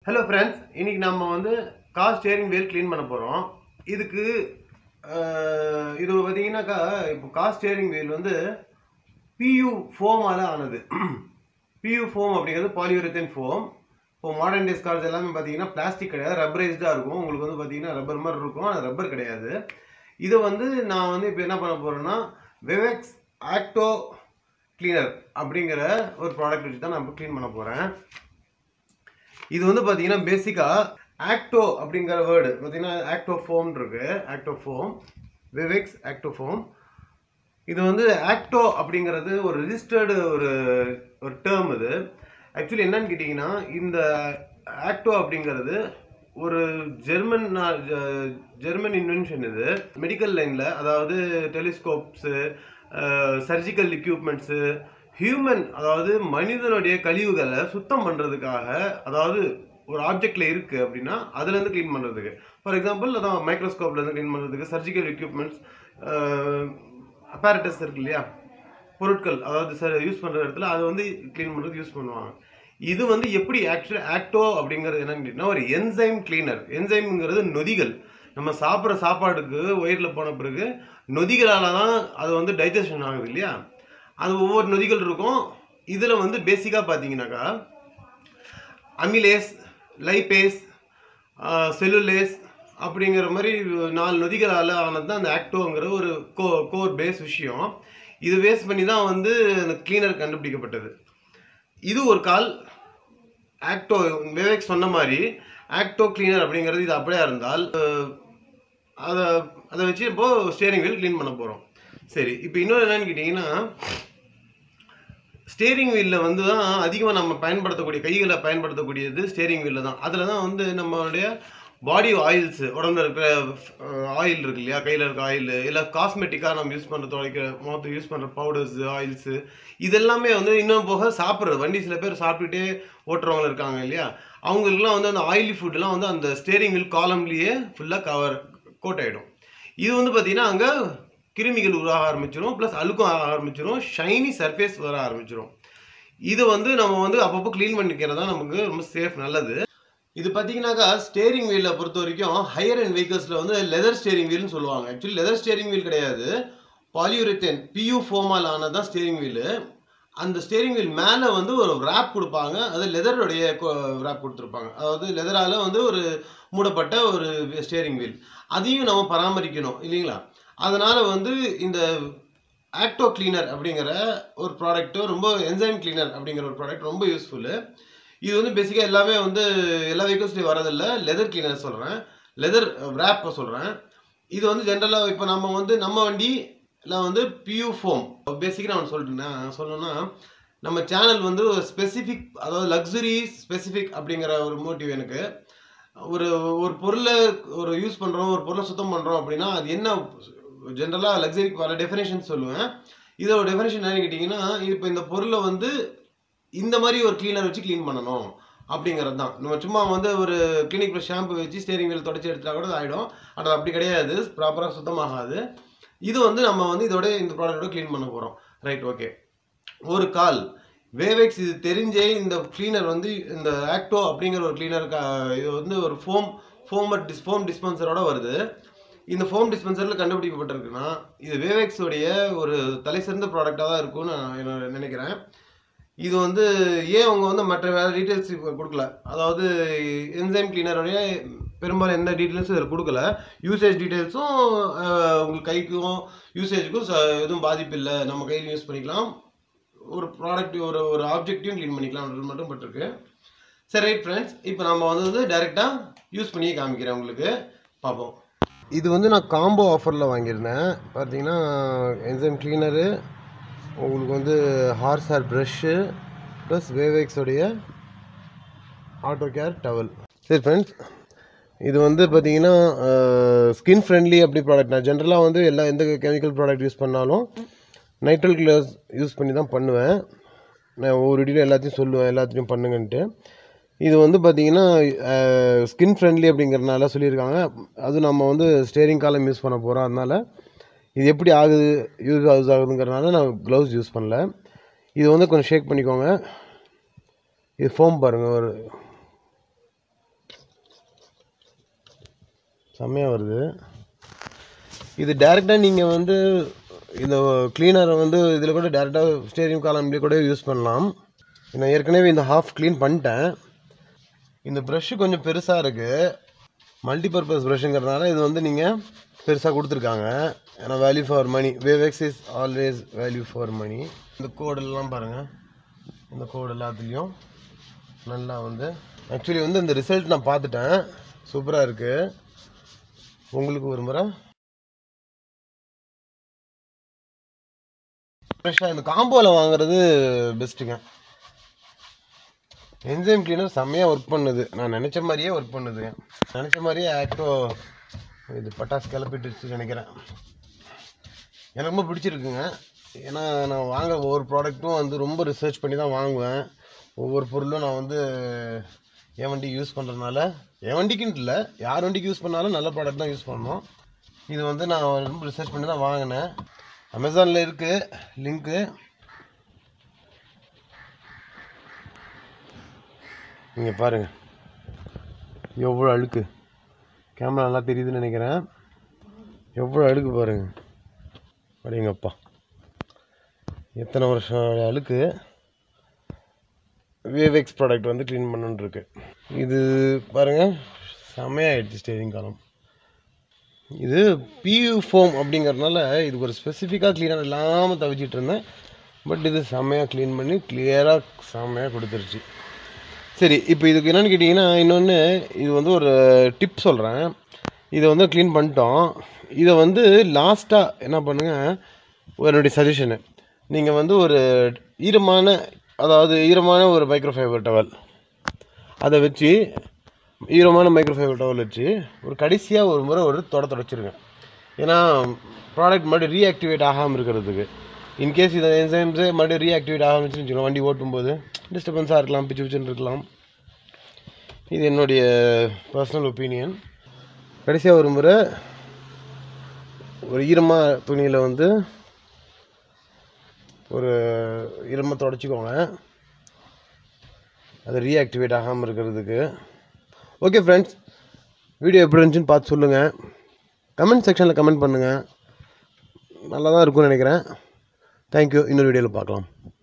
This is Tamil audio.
ஹலோ ஃப்ரெண்ட்ஸ் இன்னைக்கு நம்ம வந்து கார் ஸ்டேரிங் வீல் க்ளீன் பண்ண போகிறோம் இதுக்கு அஹ், இது பார்த்தீங்கன்னாக்கா இப்போ கார் ஸ்டேரிங் வீல் வந்து பியூ ஃபோமால் ஆனது பியூ ஃபோம் அப்படிங்கிறது பாலியூரத்தன் ஃபோம் இப்போ மாடர்ன் டேஸ் கார்ஸ் எல்லாமே பார்த்தீங்கன்னா பிளாஸ்டிக் கிடையாது ரப்பரைஸ்டாக இருக்கும் உங்களுக்கு வந்து பார்த்தீங்கன்னா ரப்பர் மாதிரி இருக்கும் ஆனால் ரப்பர் கிடையாது இதை வந்து நான் வந்து இப்போ என்ன பண்ண போகிறேன்னா வெவெக்ஸ் ஆக்டோ கிளீனர் அப்படிங்கிற ஒரு ப்ராடக்ட் வச்சு தான் நான் இப்போ க்ளீன் பண்ண போகிறேன் இது வந்து பார்த்தீங்கன்னா பேசிக்காக ஆக்டோ அப்படிங்கிற வேர்டு பார்த்தீங்கன்னா ஆக்டோ ஃபோம் இருக்கு ஆக்டோ ஃபோம் விவேக்ஸ் ஆக்டோ ஃபோம் இது வந்து ஆக்டோ அப்படிங்கிறது ஒரு ரிஜிஸ்டர்டு ஒரு ஒரு டேர்ம் இது ஆக்சுவலி என்னன்னு கேட்டிங்கன்னா இந்த ஆக்டோ அப்படிங்கிறது ஒரு ஜெர்மன் நா- ஜெ- ஜெர்மன் இன்வென்ஷன் இது மெடிக்கல் லைனில் அதாவது டெலிஸ்கோப்ஸு சர்ஜிக்கல் எக்யூப்மெண்ட்ஸு ஹியூமன் அதாவது மனிதனுடைய கழிவுகளை சுத்தம் பண்ணுறதுக்காக அதாவது ஒரு ஆப்ஜெக்ட்ல இருக்கு அப்படின்னா அதுலேருந்து க்ளீன் பண்ணுறதுக்கு ஃபார் எக்ஸாம்பிள் அதான் மைக்ரோஸ்கோப்லேருந்து க்ளீன் பண்ணுறதுக்கு சர்ஜிக்கல் எக்யூப்மெண்ட்ஸ் அப்பாரட்டஸ் இருக்கு இல்லையா பொருட்கள் அதாவது சார் யூஸ் பண்ணுற இடத்துல அதை வந்து க்ளீன் பண்ணுறதுக்கு யூஸ் பண்ணுவாங்க இது வந்து எப்படி ஆக்சுவலி ஆக்டோ அப்படிங்கிறது என்னன்னு கேட்டிங்கன்னா ஒரு என்சைம் கிளீனர் என்சைம்ங்கிறது நொதிகள் நம்ம சாப்பிட்ற சாப்பாடுக்கு வயிறில் போன பிறகு நொதிகளால் தான் அது வந்து டைஜஷன் ஆகுது இல்லையா அது ஒவ்வொரு நொதிகள் இருக்கும் இதில் வந்து பேசிக்காக பார்த்தீங்கன்னாக்கா அமிலேஸ் லைபேஸ் செல்லுலேஸ் அப்படிங்கிற மாதிரி நாலு நொதிகளால் ஆனது தான் அந்த ஆக்டோங்கிற ஒரு கோ கோர் பேஸ் விஷயம் இது பேஸ் பண்ணி தான் வந்து அந்த கிளீனர் கண்டுபிடிக்கப்பட்டது இது ஒரு கால் ஆக்டோ விவேக் சொன்ன மாதிரி ஆக்டோ கிளீனர் அப்படிங்கிறது இது அப்படியே இருந்தால் அஹ், அதை அதை வச்சு இப்போ ஸ்டேரிங் வீல் க்ளீன் பண்ண போகிறோம் சரி இப்போ இன்னொரு என்னன்னு கேட்டிங்கன்னா ஸ்டேரிங் வீலில் வந்து தான் அதிகமாக நம்ம பயன்படுத்தக்கூடிய கைகளை பயன்படுத்தக்கூடியது ஸ்டேரிங் வீலில் தான் அதில் தான் வந்து நம்மளுடைய பாடி ஆயில்ஸ் உடம்புல இருக்கிற ஆயில் இருக்கு இல்லையா கையில் இருக்க ஆயில் இல்லை காஸ்மெட்டிக்காக நம்ம யூஸ் பண்ணுற துடைக்கிற முகத்துக்கு யூஸ் பண்ணுற பவுடர்ஸ் ஆயில்ஸு இதெல்லாமே வந்து இன்னும் போக சாப்பிட்றது வண்டி சில பேர் சாப்பிட்டுட்டே ஓட்டுறவங்க இருக்காங்க இல்லையா அவங்களுக்குலாம் வந்து அந்த ஆயிலி ஃபுட்லாம் வந்து அந்த ஸ்டேரிங் வீல் காலம்லேயே ஃபுல்லாக கவர் கோட் ஆகிடும் இது வந்து பார்த்தீங்கன்னா அங்கே கிருமிகள் உருவாக ஆரம்பிச்சிடும் ப்ளஸ் அழுக்கும் ஆக ஆரம்பிச்சிடும் ஷைனி சர்ஃபேஸ் வர ஆரம்பிச்சிடும் இது வந்து நம்ம வந்து அப்பப்போ க்ளீன் பண்ணிக்கிறது தான் நமக்கு ரொம்ப சேஃப் நல்லது இது பார்த்தீங்கன்னாக்கா ஸ்டேரிங் வீலை பொறுத்த வரைக்கும் ஹையர் அண்ட் வெஹிக்கல்ஸில் வந்து லெதர் ஸ்டேரிங் வீல்னு சொல்லுவாங்க ஆக்சுவலி லெதர் ஸ்டேரிங் வீல் கிடையாது பாலியூரித்தேன் பியூ ஃபோமால் ஆனது தான் ஸ்டேரிங் வீலு அந்த ஸ்டேரிங் வீல் மேலே வந்து ஒரு ரேப் கொடுப்பாங்க அது லெதருடைய ரேப் கொடுத்துருப்பாங்க அதாவது லெதரால் வந்து ஒரு மூடப்பட்ட ஒரு ஸ்டேரிங் வீல் அதையும் நம்ம பராமரிக்கணும் இல்லைங்களா அதனால் வந்து இந்த ஆக்டோ கிளீனர் அப்படிங்கிற ஒரு ப்ராடக்ட்டு ரொம்ப என்சைம் கிளீனர் அப்படிங்கிற ஒரு ப்ராடக்ட் ரொம்ப யூஸ்ஃபுல்லு இது வந்து பேசிக்காக எல்லாமே வந்து எல்லா வெஹிக்கல்ஸ்லையும் வரதில்ல லெதர் கிளீனர் சொல்கிறேன் லெதர் ரேப்பை சொல்கிறேன் இது வந்து ஜென்ரலாக இப்போ நம்ம வந்து நம்ம வண்டியில் வந்து பியூ ஃபோம் பேசிக்காக நான் சொல்லிட்டேன் நான் சொல்லணும்னா நம்ம சேனல் வந்து ஒரு ஸ்பெசிஃபிக் அதாவது லக்ஸுரி ஸ்பெசிஃபிக் அப்படிங்கிற ஒரு மோட்டிவ் எனக்கு ஒரு ஒரு பொருளை ஒரு யூஸ் பண்ணுறோம் ஒரு பொருளை சுத்தம் பண்ணுறோம் அப்படின்னா அது என்ன ஜென்ரலாக லக்ஸரிக்கு பல டெஃபினேஷன் சொல்லுவேன் இதோட டெஃபினேஷன் என்னன்னு கேட்டிங்கன்னா இப்போ இந்த பொருளை வந்து இந்த மாதிரி ஒரு க்ளீனர் வச்சு க்ளீன் பண்ணணும் அப்படிங்கிறது தான் நம்ம சும்மா வந்து ஒரு கிளினிக் ப்ளஸ் ஷாம்பு வச்சு ஸ்டேரிங் வீல் தொடச்சி எடுத்தா கூட ஆகிடும் ஆனால் அப்படி கிடையாது ப்ராப்பராக சுத்தமாகாது இது வந்து நம்ம வந்து இதோட இந்த ப்ராடக்ட்டோட க்ளீன் பண்ண போகிறோம் ரைட் ஓகே ஒரு கால் வேவெக்ஸ் இது தெரிஞ்சே இந்த க்ளீனர் வந்து இந்த ஆக்டோ அப்படிங்கிற ஒரு க்ளீனருக்கு இது வந்து ஒரு ஃபோம் ஃபோமர் டிஸ் ஃபோம் டிஸ்பென்சரோட வருது இந்த ஃபோம் டிஸ்பென்சரில் கண்டுபிடிக்கப்பட்டிருக்குன்னா இது வேவெக்ஸோடைய ஒரு தலை சிறந்த ப்ராடக்டாக தான் இருக்கும்னு நான் என்ன- நினைக்கிறேன் இது வந்து ஏன் அவங்க வந்து மற்ற வேறு டீட்டெயில்ஸ் கொடுக்கல அதாவது என்சைம் கிளீனருடைய பெரும்பாலும் எந்த டீட்டெயில்ஸும் இதில் கொடுக்கல யூசேஜ் டீட்டெயில்ஸும் உங்களுக்கு கைக்கும் யூசேஜுக்கும் ச எதுவும் பாதிப்பு இல்லை நம்ம கையில் யூஸ் பண்ணிக்கலாம் ஒரு ப்ராடக்ட் ஒரு ஒரு ஆப்ஜெக்டையும் க்ளீன் பண்ணிக்கலாம் அப்படின்னு மட்டும் பட்டிருக்கு சரி ரைட் ஃப்ரெண்ட்ஸ் இப்போ நம்ம வந்து டைரெக்டாக யூஸ் பண்ணியே காமிக்கிறேன் உங்களுக்கு பார்ப்போம் இது வந்து நான் காம்போ ஆஃபரில் வாங்கியிருந்தேன் பார்த்தீங்கன்னா என்சைம் கிளீனரு உங்களுக்கு வந்து ஹார்ஸ் ஹேர் ப்ரஷ்ஷு ப்ளஸ் வேவேக்ஸோடைய ஆட்டோ கேர் டவல் சரி ஃப்ரெண்ட்ஸ் இது வந்து பார்த்தீங்கன்னா ஸ்கின் ஃப்ரெண்ட்லி அப்படி ப்ராடக்ட் நான் ஜென்ரலாக வந்து எல்லா எந்த கெமிக்கல் ப்ராடக்ட் யூஸ் பண்ணாலும் நைட்ரல் கிளர்ஸ் யூஸ் பண்ணி தான் பண்ணுவேன் நான் ஒவ்வொரு வீடியோ எல்லாத்தையும் சொல்லுவேன் எல்லாத்தையும் பண்ணுங்கன்ட்டு இது வந்து பார்த்தீங்கன்னா ஸ்கின் ஃப்ரெண்ட்லி அப்படிங்கிறனால சொல்லியிருக்காங்க அது நம்ம வந்து ஸ்டேரிங் காலம் யூஸ் பண்ண போகிறோம் அதனால் இது எப்படி ஆகுது யூஸ் யூஸ் ஆகுதுங்கிறனால நான் க்ளவுஸ் யூஸ் பண்ணல இது வந்து கொஞ்சம் ஷேக் பண்ணிக்கோங்க இது ஃபோம் பாருங்கள் ஒரு செம்மையாக வருது இது டேரெக்டாக நீங்கள் வந்து இந்த க்ளீனரை வந்து இதில் கூட டேரெக்டாக ஸ்டேரிங் காலம்லேயே கூட யூஸ் பண்ணலாம் நான் ஏற்கனவே இந்த ஹாஃப் க்ளீன் பண்ணிட்டேன் இந்த ப்ரஷ்ஷு கொஞ்சம் பெருசாக இருக்குது மல்டிபர்பஸ் ப்ரஷ்ஷுங்கிறதுனால இது வந்து நீங்கள் பெருசாக கொடுத்துருக்காங்க ஏன்னா value for money Wavex is always value for money இந்த கோடெல்லாம் பாருங்கள் இந்த கோடு எல்லாத்துலேயும் நல்லா வந்து ஆக்சுவலி வந்து இந்த ரிசல்ட் நான் பார்த்துட்டேன் சூப்பராக இருக்குது உங்களுக்கு ஒரு முறை ஃப்ரெஷ்ஷாக இந்த காம்போவில் வாங்குறது பெஸ்ட்டுங்க என்ஜைம் கிளீனர் செம்மையாக ஒர்க் பண்ணுது நான் நினச்ச மாதிரியே ஒர்க் பண்ணுதுங்க நினச்ச மாதிரியே ஆக்டோ இது பட்டாசு கிளப்பிட்டுச்சு நினைக்கிறேன் எனக்கு ரொம்ப பிடிச்சிருக்குங்க ஏன்னா நான் வாங்குற ஒவ்வொரு ப்ராடக்ட்டும் வந்து ரொம்ப ரிசர்ச் பண்ணி தான் வாங்குவேன் ஒவ்வொரு பொருளும் நான் வந்து என் வண்டி யூஸ் பண்ணுறதுனால என் வண்டிக்குன்ட்டு இல்லை யார் வண்டிக்கு யூஸ் பண்ணாலும் நல்ல ப்ராடக்ட் தான் யூஸ் பண்ணணும் இது வந்து நான் ரொம்ப ரிசர்ச் பண்ணி தான் வாங்கினேன் அமேசானில் இருக்குது லிங்க்கு இங்கே பாருங்கள் எவ்வளோ அழுக்கு கேமரா நல்லா தெரியுதுன்னு நினைக்கிறேன் எவ்வளோ அழுக்கு பாருங்கள் அப்படிங்கப்பா எத்தனை வருஷம் அழுக்கு வேவெக்ஸ் ப்ராடக்ட் வந்து க்ளீன் பண்ணணுன்னு இருக்கு இது பாருங்கள் செம்மையாயிடுச்சு ஸ்டேரிங் காலம் இது பியூ ஃபோம் அப்படிங்கறதுனால இதுக்கு ஒரு ஸ்பெசிஃபிக்காக க்ளீனாக இல்லாமல் தவிச்சிட்டு இருந்தேன் பட் இது செம்மையாக க்ளீன் பண்ணி கிளியராக செம்மையாக கொடுத்துருச்சு சரி இப்போ இதுக்கு என்னென்னு கேட்டிங்கன்னா இன்னொன்று இது வந்து ஒரு டிப் சொல்கிறேன் இதை வந்து க்ளீன் பண்ணிட்டோம் இதை வந்து லாஸ்ட்டாக என்ன பண்ணுங்கள் என்னுடைய சஜஷனு நீங்கள் வந்து ஒரு ஈரமான அதாவது ஈரமான ஒரு மைக்ரோஃபைபர் டவல் அதை வச்சு ஈரமான மைக்ரோஃபைபர் டவல் வச்சு ஒரு கடைசியாக ஒரு முறை ஒரு தொட தொடச்சிருங்க ஏன்னா ப்ராடக்ட் மறுபடியும் ரீஆக்டிவேட் ஆகாமல் இருக்கிறதுக்கு இன்கேஸ் இதை என்சைம்ஸே மறுபடியும் ரீஆக்டிவேட் ஆகாமச்சுன்னு வச்சுக்கோங்க வண்டி ஓட்டும்போது டிஸ்டர்பன்ஸாக இருக்கலாம் பிச்சு பிச்சுன்னு இருக்கலாம் இது என்னுடைய பர்சனல் ஒப்பீனியன் கடைசியாக ஒரு முறை ஒரு ஈரமாக துணியில் வந்து ஒரு ஈரமாக தொடச்சிக்கோங்க அது ரீஆக்டிவேட் ஆகாமல் இருக்கிறதுக்கு ஓகே ஃப்ரெண்ட்ஸ் வீடியோ எப்படி இருந்துச்சுன்னு பார்த்து சொல்லுங்கள் கமெண்ட் செக்ஷனில் கமெண்ட் பண்ணுங்கள் நல்லா தான் இருக்கும்னு நினைக்கிறேன் தேங்க்யூ இன்னொரு வீடியோவில் பார்க்கலாம்